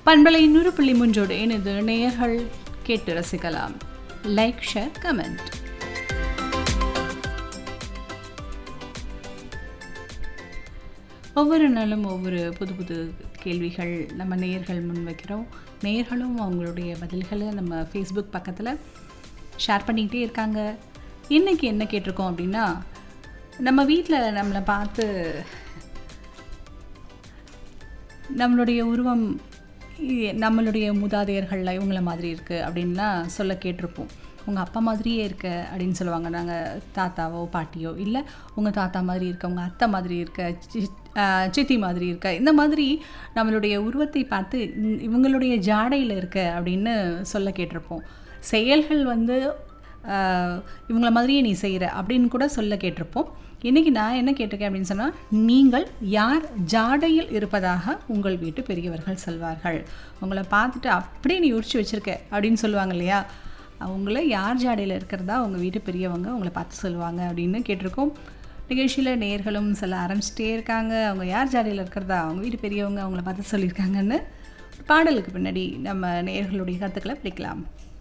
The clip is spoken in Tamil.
பண்பலை நூறு புள்ளி மூன்றோடு இணைந்து நேயர்கள் கேட்டு ரசிக்கலாம் லைக் ஷேர் கமெண்ட் ஒவ்வொரு நாளும் ஒவ்வொரு புது புது கேள்விகள் நம்ம நேயர்கள் முன்வைக்கிறோம் நேயர்களும் அவங்களுடைய பதில்களை நம்ம ஃபேஸ்புக் பக்கத்தில் ஷேர் பண்ணிக்கிட்டே இருக்காங்க இன்றைக்கி என்ன கேட்டிருக்கோம் அப்படின்னா நம்ம வீட்டில் நம்மளை பார்த்து நம்மளுடைய உருவம் இ- நம்மளுடைய மூதாதையர்களில் இவங்கள மாதிரி இருக்குது அப்படின்லாம் சொல்ல கேட்டிருப்போம் உங்கள் அப்பா மாதிரியே இருக்க அப்படின்னு சொல்லுவாங்க நாங்கள் தாத்தாவோ பாட்டியோ இல்லை உங்கள் தாத்தா மாதிரி இருக்க உங்கள் அத்தை மாதிரி இருக்க சி- ஆஹ் சித்தி மாதிரி இருக்க இந்த மாதிரி நம்மளுடைய உருவத்தை பார்த்து இ- இவங்களுடைய ஜாடையில் இருக்க அப்படின்னு சொல்ல கேட்டிருப்போம் செயல்கள் வந்து ஆஹ் இவங்கள மாதிரியே நீ செய்கிற அப்படின்னு கூட சொல்ல கேட்டிருப்போம் இன்றைக்கி நான் என்ன கேட்டிருக்கேன் அப்படின்னு சொன்னால் நீங்கள் யார் ஜாடையில் இருப்பதாக உங்கள் வீட்டு பெரியவர்கள் சொல்வார்கள் உங்களை பார்த்துட்டு அப்படியே நீ உரிச்சு வச்சிருக்க அப்படின்னு சொல்லுவாங்க இல்லையா அவங்கள யார் ஜாடையில் இருக்கிறதா உங்கள் வீட்டு பெரியவங்க உங்களை பார்த்து சொல்லுவாங்க அப்படின்னு கேட்டிருக்கோம் நிகழ்ச்சியில் நேர்களும் சொல்ல ஆரம்பிச்சிட்டே இருக்காங்க அவங்க யார் ஜாடையில் இருக்கிறதா அவங்க வீட்டு பெரியவங்க அவங்கள பார்த்து சொல்லியிருக்காங்கன்னு பாடலுக்கு பின்னாடி நம்ம நேர்களுடைய கருத்துக்களை படிக்கலாம்